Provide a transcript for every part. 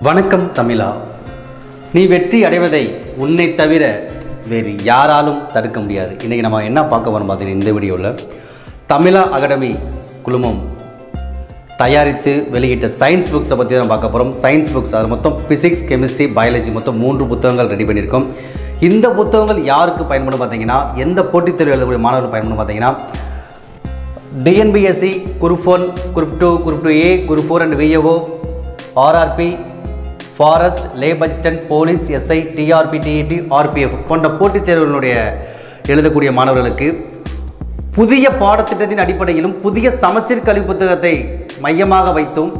வணக்கம் தமிழா நீ வெற்றி அடைவதை உன்னை தவிர வேறு யாராலும் தடுக்க முடியாது இன்றைக்கி நம்ம என்ன பார்க்க போகிறோம் பார்த்தீங்கன்னா இந்த வீடியோவில் தமிழா அகாடமி குழுமம் தயாரித்து வெளியிட்ட சயின்ஸ் புக்ஸை பற்றி தான் பார்க்க போகிறோம் சயின்ஸ் புக்ஸ் அது மொத்தம் பிசிக்ஸ் கெமிஸ்ட்ரி பயாலஜி மொத்தம் மூன்று புத்தகங்கள் ரெடி பண்ணியிருக்கோம் இந்த புத்தகங்கள் யாருக்கு பயன்படும் பார்த்தீங்கன்னா எந்த போட்டித் தேர்வு எழுதக்கூடிய மாணவர்கள் பயன்படும் பார்த்தீங்கன்னா TNPSC group one group two group two A group four and VAO RRB forest lab assistant police SI TRB TET RPF போன்ற போட்டித் தேர்வுகளுடைய எழுதக்கூடிய மாணவர்களுக்கு புதிய பாடத்திட்டத்தின் அடிப்படையிலும் புதிய சமச்சீர் கல்வி புத்தகத்தை மையமாக வைத்தும்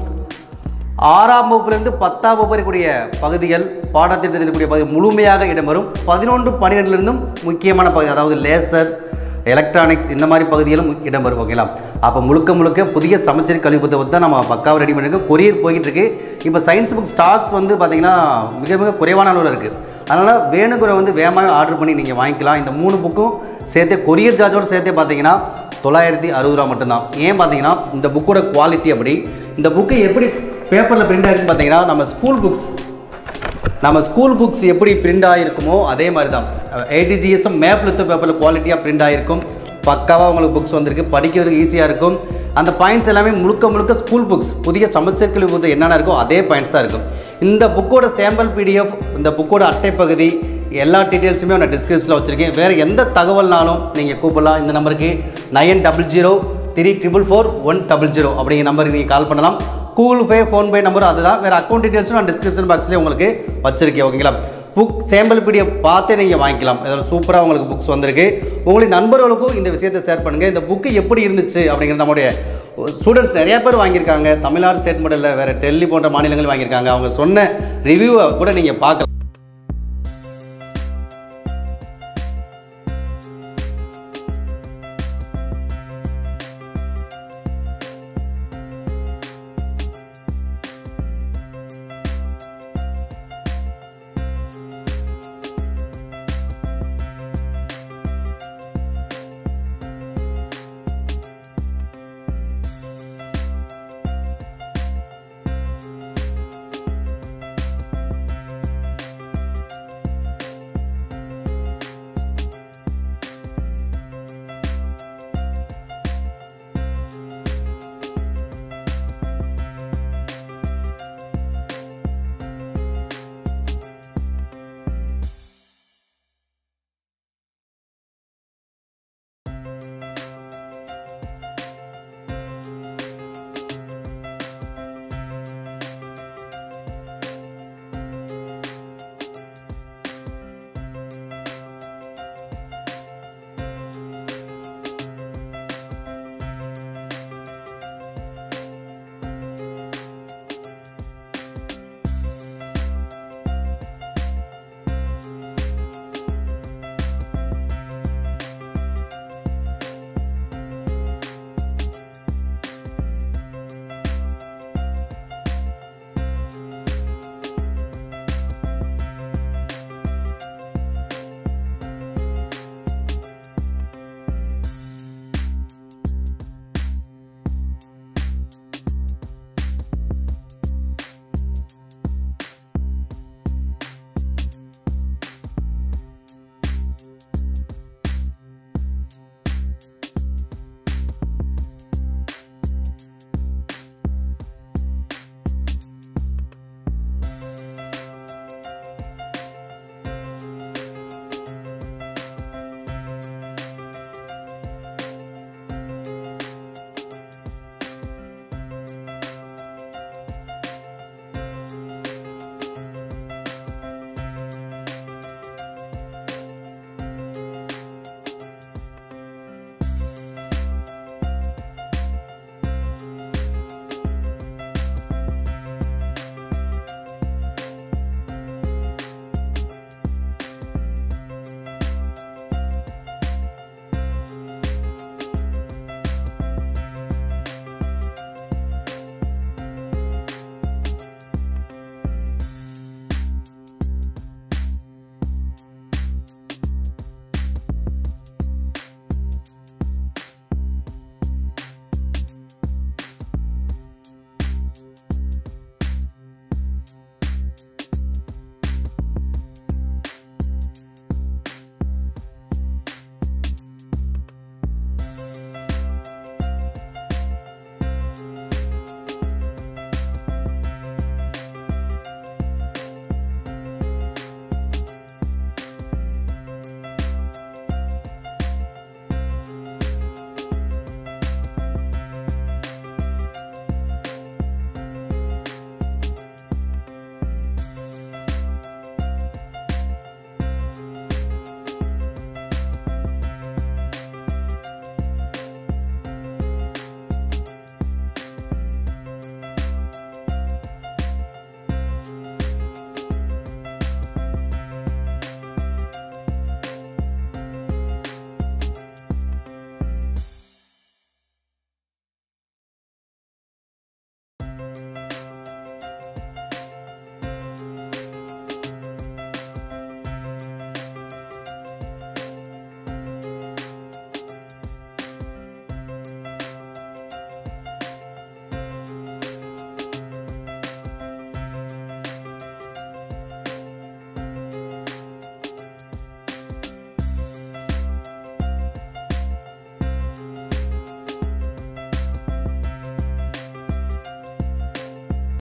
ஆறாம் வகுப்பிலிருந்து பத்தாம் வகுப்பு இருக்கக்கூடிய பகுதிகள் பாடத்திட்டத்தில் இருக்கக்கூடிய பகுதி முழுமையாக இடம்பெறும் பதினொன்று பன்னிரெண்டுலேருந்தும் முக்கியமான பகுதி அதாவது லேசர் எலக்ட்ரானிக்ஸ் இந்த மாதிரி பகுதிகளும் இடம்பெறும் ஓகேங்களா அப்போ முழுக்க முழுக்க புதிய சமச்சீர் கல்வி புத்தகத்தை தான் நம்ம பக்காவாக ரெடி பண்ணியிருக்கோம் கொரியர் போய்கிட்டு இருக்கு இப்போ சயின்ஸ் புக் ஸ்டாக்ஸ் வந்து பார்த்திங்கன்னா மிக மிக குறைவான அளவில் இருக்குது அதனால் வேணுங்கிற வந்து வேகமாக ஆர்டர் பண்ணி நீங்கள் வாங்கிக்கலாம் இந்த மூணு புக்கும் சேர்த்தே கொரியர் சார்ஜோடு சேர்த்தே பார்த்தீங்கன்னா தொள்ளாயிரத்தி அறுபது ரூபா மட்டும்தான் ஏன் பார்த்தீங்கன்னா இந்த புக்கோட குவாலிட்டி அப்படி இந்த புக்கு எப்படி பேப்பரில் பிரிண்ட் ஆகிருக்குன்னு பார்த்தீங்கன்னா நம்ம ஸ்கூல் புக்ஸ் நம்ம ஸ்கூல் புக்ஸ் எப்படி பிரிண்ட் ஆகிருக்குமோ அதே மாதிரி தான் ஏடிஜிஎஸ்எம் மேப் லித்து பேப்பரில் குவாலிட்டியாக பிரிண்ட் ஆகிருக்கும் பக்காவாக உங்களுக்கு புக்ஸ் வந்திருக்கு படிக்கிறதுக்கு ஈஸியாக இருக்கும் அந்த பாயிண்ட்ஸ் எல்லாமே முழுக்க முழுக்க ஸ்கூல் புக்ஸ் புதிய சமச்சீர் கல்வி புத்தகம் என்னென்ன இருக்கோ அதே பாயிண்ட்ஸ் தான் இருக்கும் இந்த புக்கோட சாம்பிள் பிடிஎஃப் இந்த புக்கோட அட்டை பகுதி எல்லா டீட்டெயில்ஸுமே நான் டிஸ்கிரிப்ஷனில் வச்சுருக்கேன் வேறு எந்த தகவல்னாலும் நீங்கள் கூப்பிடலாம் இந்த நம்பருக்கு nine double zero three triple four one double zero அப்படிங்கிற நம்பருக்கு நீங்கள் கால் பண்ணலாம் கூகுள் பே ஃபோன்பே நம்பரும் அதுதான் வேறு அக்கௌண்ட் டீட்டெயில்ஸும் நான் டிஸ்கிரிப்ஷன் பாக்ஸ்லேயே உங்களுக்கு வச்சிருக்கேன் ஓகேங்களா புக் சேம்பிள் பிடிஎஃப் பார்த்தே நீங்கள் வாங்கிக்கலாம் இதில் சூப்பராக உங்களுக்கு புக்ஸ் வந்திருக்கு உங்களுடைய நண்பர்களுக்கும் இந்த விஷயத்தை ஷேர் பண்ணுங்கள் இந்த புக்கு எப்படி இருந்துச்சு அப்படிங்கிறது நம்முடைய ஸ்டூடெண்ட்ஸ் நிறைய பேர் வாங்கியிருக்காங்க தமிழ்நாடு ஸ்டேட் மாடலில் வேறு டெல்லி போன்ற மாநிலங்கள் வாங்கியிருக்காங்க அவங்க சொன்ன ரிவ்யூவை கூட நீங்கள் பார்க்கலாம்